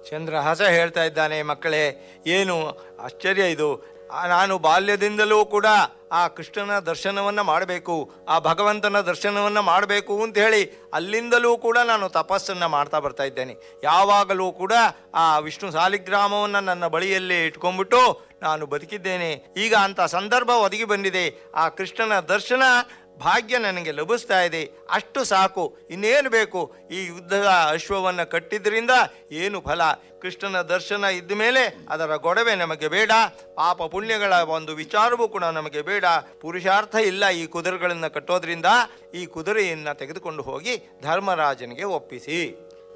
ಚಂದ್ರಹಾಸ ಹೇಳ್ತಾ ಇದ್ದಾನೆ ಮಕ್ಕಳೇ ಏನು ಆಶ್ಚರ್ಯ ಇದು ಆ, ನಾನು ಬಾಲ್ಯದಿಂದಲೂ ಕೂಡ ಆ ಕೃಷ್ಣನ ದರ್ಶನವನ್ನು ಮಾಡಬೇಕು ಆ ಭಗವಂತನ ದರ್ಶನವನ್ನು ಮಾಡಬೇಕು ಅಂತ ಹೇಳಿ ಅಲ್ಲಿಂದಲೂ ಕೂಡ ನಾನು ತಪಸ್ಸನ್ನು ಮಾಡ್ತಾ ಬರ್ತಾ ಇದ್ದೇನೆ ಯಾವಾಗಲೂ ಕೂಡ ಆ ವಿಷ್ಣು ಸಾಲಿಗ್ರಾಮವನ್ನು ನನ್ನ ಬಳಿಯಲ್ಲೇ ಇಟ್ಕೊಂಡ್ಬಿಟ್ಟು ನಾನು ಬದುಕಿದ್ದೇನೆ ಈಗ ಅಂತ ಸಂದರ್ಭ ಒದಗಿ ಬಂದಿದೆ ಆ ಕೃಷ್ಣನ ದರ್ಶನ ಭಾಗ್ಯ ನನಗೆ ಲಭಿಸ್ತಾ ಇದೆ ಅಷ್ಟು ಸಾಕು ಇನ್ನೇನು ಬೇಕು ಈ ಯುದ್ಧದ ಅಶ್ವವನ್ನು ಕಟ್ಟಿದ್ರಿಂದ ಏನು ಫಲ ಕೃಷ್ಣನ ದರ್ಶನ ಇದ್ದ ಮೇಲೆ ಅದರ ಗೊಡವೆ ನಮಗೆ ಬೇಡ ಪಾಪ ಪುಣ್ಯಗಳ ಒಂದು ವಿಚಾರವೂ ಕೂಡ ನಮಗೆ ಬೇಡ ಪುರುಷಾರ್ಥ ಇಲ್ಲ ಈ ಕುದುರೆಗಳನ್ನು ಕಟ್ಟೋದ್ರಿಂದ ಈ ಕುದುರೆಯನ್ನು ತೆಗೆದುಕೊಂಡು ಹೋಗಿ ಧರ್ಮರಾಜನಿಗೆ ಒಪ್ಪಿಸಿ